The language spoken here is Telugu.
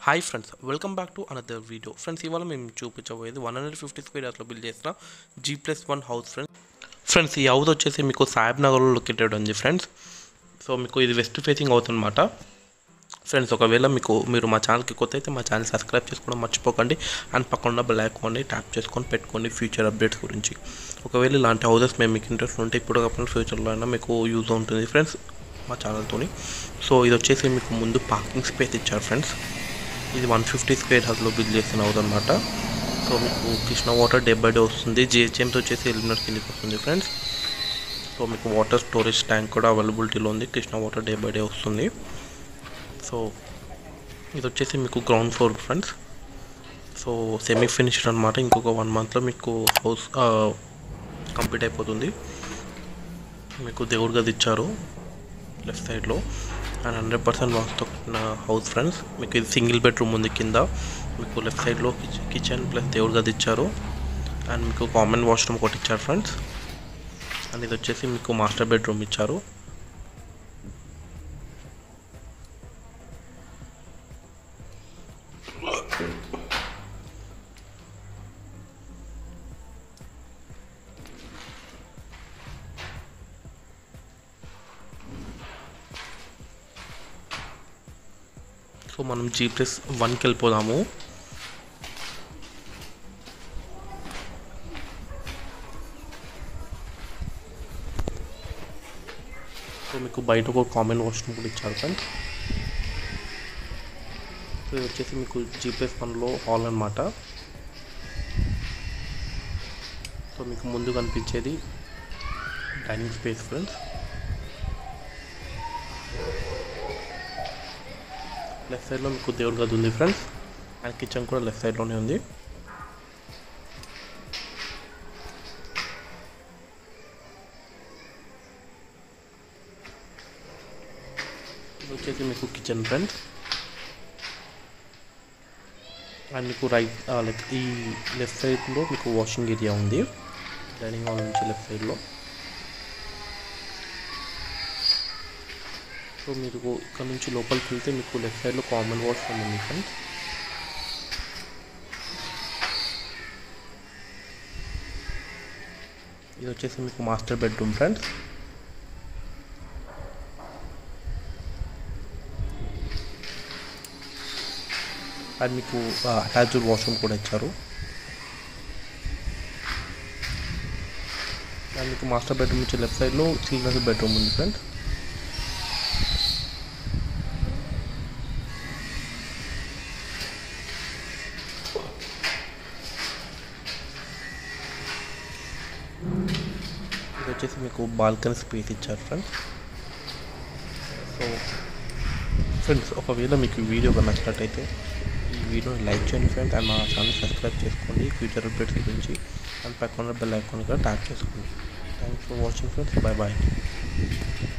hi friends welcome back to another video friends ఇవాళ మేము చూపించబోయేది వన్ హండ్రెడ్ ఫిఫ్టీ స్క్వేర్ యార్డ్స్లో బిల్డ్ చేసిన G plus one house friends friends ఈ హౌస్ వచ్చేసి మీకు సాహెబ్ నగర్లో లొకేటెడ్ ఉంది ఫ్రెండ్స్ సో మీకు ఇది వెస్ట్ ఫేసింగ్ అవుతుందన్నమాట ఫ్రెండ్స్ ఒకవేళ మీకు మీరు మా ఛానల్కి కొత్త అయితే మా ఛానల్ సబ్స్క్రైబ్ చేసుకోవడం మర్చిపోకండి అండ్ పక్కన ఉన్న బెల్ ఐకాన్ని ట్యాప్ చేసుకొని పెట్టుకోండి ఫ్యూచర్ అప్డేట్స్ గురించి ఒకవేళ ఇలాంటి హౌసెస్ మేము మీకు ఇంట్రెస్ట్ ఉంటే ఇప్పుడు కాకుండా ఫ్యూచర్లో అయినా మీకు యూజ్ ఉంటుంది ఫ్రెండ్స్ మా ఛానల్తోని సో ఇది వచ్చేసి మీకు ముందు పార్కింగ్ స్పేస్ ఇచ్చారు ఫ్రెండ్స్ ఇది వన్ ఫిఫ్టీ స్క్వేర్ హౌస్లో బిల్డ్ చేసిన హౌస్ అనమాట సో మీకు Krishna water day by day వస్తుంది జిహెచ్ఎంతో వచ్చేసి ఎలిమినర్ కిందకి వస్తుంది ఫ్రెండ్స్ సో మీకు వాటర్ స్టోరేజ్ ట్యాంక్ కూడా అవైలబిలిటీలో ఉంది Krishna water day by day వస్తుంది సో ఇది వచ్చేసి మీకు ground floor friends so semi finished అనమాట ఇంకొక వన్ మంత్లో మీకు హౌస్ కంప్లీట్ అయిపోతుంది మీకు దేవుడి గది ఇచ్చారు లెఫ్ట్ సైడ్లో and hundred percent vastu house friends మీకు ఇది సింగిల్ బెడ్రూమ్ ఉంది కింద మీకు లెఫ్ట్ సైడ్లో కిచెన్ ప్లస్ దేవుడి గది ఇచ్చారు అండ్ మీకు కామన్ వాష్రూమ్ ఒకటి ఇచ్చారు ఫ్రెండ్స్ అండ్ ఇది వచ్చేసి మీకు మాస్టర్ బెడ్రూమ్ ఇచ్చారు సో మనం జీ ప్లస్ వన్కి వెళ్ళిపోదాము సో మీకు బయట ఒక కామన్ వాష్రూమ్ కూడా ఇచ్చారు ఫ్రెండ్స్ సో ఇది వచ్చేసి మీకు జీ ప్లస్ వన్లో హాల్ అనమాట సో మీకు ముందు కనిపించేది డైనింగ్ స్పేస్ ఫ్రెండ్స్ లెఫ్ట్ సైడ్లో మీకు దేవుడి గది ఉంది ఫ్రెండ్స్ అండ్ కిచెన్ కూడా లెఫ్ట్ సైడ్లోనే ఉంది ఇది వచ్చేసి మీకు కిచెన్ ఫ్రెండ్స్ అండ్ మీకు రైట్ లైక్ ఈ లెఫ్ట్ సైడ్లో మీకు వాషింగ్ ఏరియా ఉంది డైనింగ్ హాల్ నుంచి లెఫ్ట్ సైడ్లో సో మీరు ఇక్కడ నుంచి లోపలికి వెళ్తే మీకు లెఫ్ట్ సైడ్లో కామన్ వాష్రూమ్ ఉంది ఫ్రెండ్స్ ఇది వచ్చేసి మీకు మాస్టర్ బెడ్రూమ్ ఫ్రెండ్స్ అండ్ మీకు అటాచ్డ్ వాష్రూమ్ కూడా ఇచ్చారు అండ్ మీకు మాస్టర్ బెడ్రూమ్ నుంచి లెఫ్ట్ సైడ్లో చిల్డ్రన్స్ బెడ్రూమ్ ఉంది ఫ్రెండ్స్ ఇది వచ్చేసి మీకు బాల్కనీ స్పేస్ ఇచ్చారు ఫ్రెండ్స్ సో ఫ్రెండ్స్ ఒకవేళ మీకు ఈ వీడియో నచ్చినట్టయితే ఈ వీడియోని లైక్ చేయండి ఫ్రెండ్స్ అండ్ మా ఛానల్ సబ్స్క్రైబ్ చేసుకోండి ఫ్యూచర్ అప్డేట్స్ గురించి అండ్ పక్కన బెల్ ఐకాన్ కూడా ట్యాప్ చేసుకోండి thanks for watching friends bye bye